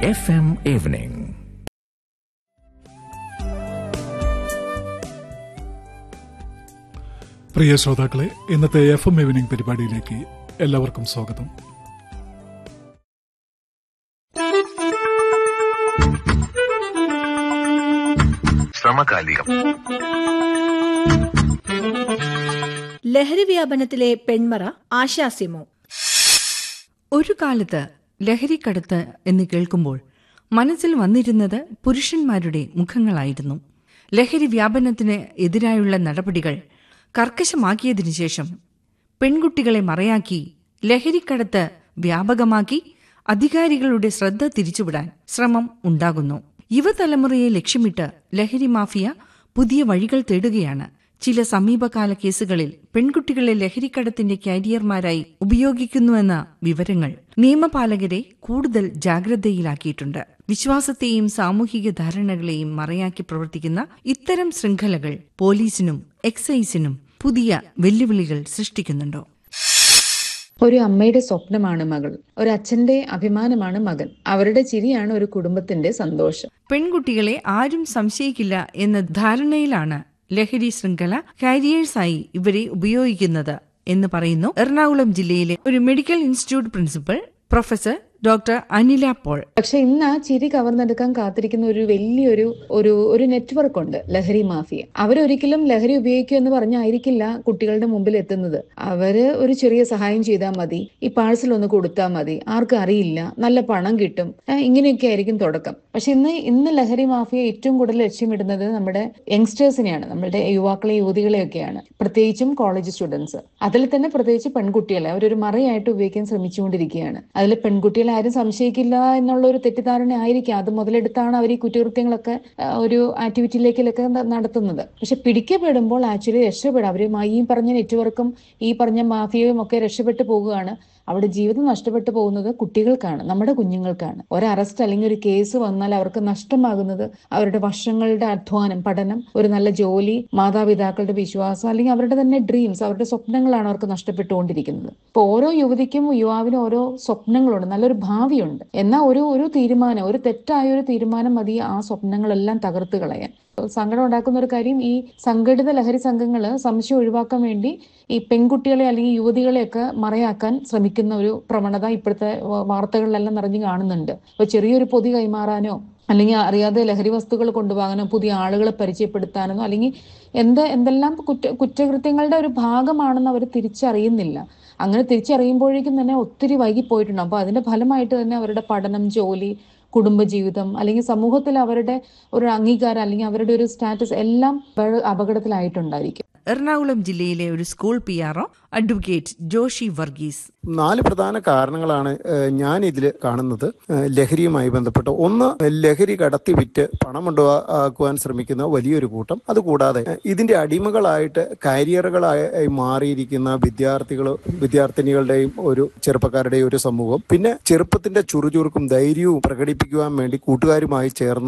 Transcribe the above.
FM Evening. പ്രിയ ശ്രോതാക്കളെ ഇന്നത്തെ F M evening പരിപാടിയിലേക്ക് എല്ലാവർക്കും സ്വാഗതം സമകാലികം ലഹരി വ്യാപനത്തിലെ പെൺമറ ആശാസ്യമോ ഒരു കാലത്ത് ലഹരിക്കടത്ത് എന്ന് കേൾക്കുമ്പോൾ മനസ്സിൽ വന്നിരുന്നത് പുരുഷന്മാരുടെ മുഖങ്ങളായിരുന്നു ലഹരി വ്യാപനത്തിന് എതിരായുള്ള നടപടികൾ കർക്കശമാക്കിയതിനു ശേഷം പെൺകുട്ടികളെ മറയാക്കി ലഹരിക്കടത്ത് വ്യാപകമാക്കി അധികാരികളുടെ ശ്രദ്ധ തിരിച്ചുവിടാൻ ശ്രമം ഉണ്ടാകുന്നു യുവതലമുറയെ ലക്ഷ്യമിട്ട് ലഹരി മാഫിയ പുതിയ വഴികൾ തേടുകയാണ് ചില സമീപകാല കേസുകളിൽ പെൺകുട്ടികളെ ലഹരിക്കടത്തിന്റെ കാരിയർമാരായി ഉപയോഗിക്കുന്നുവെന്ന വിവരങ്ങൾ നിയമപാലകരെ കൂടുതൽ ജാഗ്രതയിലാക്കിയിട്ടുണ്ട് വിശ്വാസത്തെയും സാമൂഹിക ധാരണകളെയും മറയാക്കി പ്രവർത്തിക്കുന്ന ഇത്തരം ശൃംഖലകൾ പോലീസിനും എക്സൈസിനും പുതിയ വെല്ലുവിളികൾ സൃഷ്ടിക്കുന്നുണ്ടോ ഒരു അമ്മയുടെ സ്വപ്നമാണ് മകൾ ഒരു അച്ഛന്റെ അഭിമാനമാണ് മകൻ അവരുടെ ചിരിയാണ് ഒരു കുടുംബത്തിന്റെ സന്തോഷം പെൺകുട്ടികളെ ആരും സംശയിക്കില്ല എന്ന ധാരണയിലാണ് ലഹരി ശൃംഖല കാരിയേഴ്സായി ഇവരെ ഉപയോഗിക്കുന്നത് എന്ന് പറയുന്നു എറണാകുളം ജില്ലയിലെ ഒരു medical institute principal professor doctor Anila Paul പക്ഷെ ഇന്ന് ആ ചിരി കവർന്നെടുക്കാൻ കാത്തിരിക്കുന്ന ഒരു വലിയൊരു ഒരു ഒരു നെറ്റ്വർക്ക് ഉണ്ട് ലഹരി മാഫിയ അവരൊരിക്കലും ലഹരി ഉപയോഗിക്കുക എന്ന് പറഞ്ഞായിരിക്കില്ല കുട്ടികളുടെ മുമ്പിൽ എത്തുന്നത് അവര് ഒരു ചെറിയ സഹായം ചെയ്താൽ മതി ഈ പാഴ്സൽ ഒന്ന് കൊടുത്താൽ മതി ആർക്കും അറിയില്ല നല്ല പണം കിട്ടും ഏഹ് ഇങ്ങനെയൊക്കെ ആയിരിക്കും തുടക്കം പക്ഷെ ഇന്ന് ഇന്ന് ലഹരി മാഫിയ ഏറ്റവും കൂടുതൽ ലക്ഷ്യമിടുന്നത് നമ്മുടെ യങ്സ്റ്റേഴ്സിനെയാണ് നമ്മുടെ യുവാക്കളെ യുവതികളെയൊക്കെയാണ് പ്രത്യേകിച്ചും കോളേജ് സ്റ്റുഡൻസ് അതിൽ തന്നെ പ്രത്യേകിച്ച് പെൺകുട്ടികളെ അവരൊരു മറയായിട്ട് ഉപയോഗിക്കാൻ ശ്രമിച്ചുകൊണ്ടിരിക്കുകയാണ് അതിൽ പെൺകുട്ടികളെ ആരും സംശയിക്കില്ല എന്നുള്ള ഒരു തെറ്റിദ്ധാരണ ആയിരിക്കാം അത് മുതലെടുത്താണ് അവർ ഈ കുറ്റകൃത്യങ്ങളൊക്കെ ആ, ഒരു ആക്ടിവിറ്റിയിലേക്കൊക്കെ ന- നടത്തുന്നത് പക്ഷെ പിടിക്കപ്പെടുമ്പോൾ ആക്ച്വലി രക്ഷപ്പെടും അവർ ഈ പറഞ്ഞ നെറ്റ്വർക്കും ഈ പറഞ്ഞ മാഫിയയും ഒക്കെ രക്ഷപ്പെട്ടു പോകുകയാണ് അവിടെ ജീവിതം നഷ്ടപ്പെട്ടു പോകുന്നത് കുട്ടികൾക്കാണ് നമ്മുടെ കുഞ്ഞുങ്ങൾക്കാണ് ഒരു അറസ്റ്റ് അല്ലെങ്കിൽ ഒരു കേസ് വന്നാൽ അവർക്ക് നഷ്ടമാകുന്നത് അവരുടെ വർഷങ്ങളുടെ അധ്വാനം പഠനം ഒരു നല്ല ജോലി മാതാപിതാക്കളുടെ വിശ്വാസം അല്ലെങ്കിൽ അവരുടെ തന്നെ ഡ്രീംസ് അവരുടെ സ്വപ്നങ്ങളാണ് അവർക്ക് നഷ്ടപ്പെട്ടുകൊണ്ടിരിക്കുന്നത് ഇപ്പൊ ഓരോ യുവതിക്കും യുവാവിനും ഓരോ സ്വപ്നങ്ങളുണ്ട് നല്ലൊരു ഭാവിയുണ്ട് എന്നാൽ ഒരു ഒരു തീരുമാനം ഒരു തെറ്റായ ഒരു തീരുമാനം മതി ആ സ്വപ്നങ്ങളെല്ലാം തകർത്ത് കളയാൻ സങ്കടം ഉണ്ടാക്കുന്ന ഒരു കാര്യം ഈ സംഘടിത ലഹരി സംഘങ്ങൾ സംശയം ഒഴിവാക്കാൻ വേണ്ടി ഈ പെൺകുട്ടികളെ അല്ലെങ്കിൽ യുവതികളെയൊക്കെ മറയാക്കാൻ ശ്രമിക്കുന്ന ഒരു പ്രവണത ഇപ്പോഴത്തെ വ- വാർത്തകളിലെല്ലാം നിറഞ്ഞു കാണുന്നുണ്ട് അപ്പൊ ചെറിയൊരു പൊതി കൈമാറാനോ അല്ലെങ്കിൽ അറിയാതെ ലഹരി വസ്തുക്കൾ കൊണ്ടുപോകാനോ പുതിയ ആളുകളെ പരിചയപ്പെടുത്താനോ അല്ലെങ്കിൽ എന്ത് എന്തെല്ലാം കുറ്റ കുറ്റകൃത്യങ്ങളുടെ ഒരു ഭാഗമാണെന്ന് അവർ തിരിച്ചറിയുന്നില്ല അങ്ങനെ തിരിച്ചറിയുമ്പോഴേക്കും തന്നെ ഒത്തിരി വൈകിപ്പോയിട്ടുണ്ട് അപ്പോൾ അതിന്റെ ഫലമായിട്ട് തന്നെ അവരുടെ പഠനം ജോലി കുടുംബജീവിതം അല്ലെങ്കിൽ സമൂഹത്തിൽ അവരുടെ ഒരു അംഗീകാരം അല്ലെങ്കിൽ അവരുടെ ഒരു സ്റ്റാറ്റസ് എല്ലാം വളരെ അപകടത്തിലായിട്ടുണ്ടായിരിക്കും എറണാകുളം ജില്ലയിലെ ഒരു school P R O advocate Joshi Varghese നാല് പ്രധാന കാരണങ്ങളാണ് ഏഹ്, ഞാൻ ഇതിൽ കാണുന്നത് ഏഹ്, ലഹരിയുമായി ബന്ധപ്പെട്ട് ഒന്ന് ലഹരി കടത്തി വിറ്റ് പണമുണ്ടാക്കുവാൻ ശ്രമിക്കുന്ന വലിയൊരു കൂട്ടം അതുകൂടാതെ ഏഹ്, ഇതിന്റെ അടിമകളായിട്ട് കാരിയറുകളായി മാറിയിരിക്കുന്ന വിദ്യാർത്ഥികൾ വിദ്യാർത്ഥിനികളുടെയും ഒരു ചെറുപ്പക്കാരുടെയും ഒരു സമൂഹം പിന്നെ ചെറുപ്പത്തിന്റെ ചുറുചുറുക്കും ധൈര്യവും പ്രകടിപ്പിക്കുവാൻ വേണ്ടി കൂട്ടുകാരുമായി ചേർന്ന്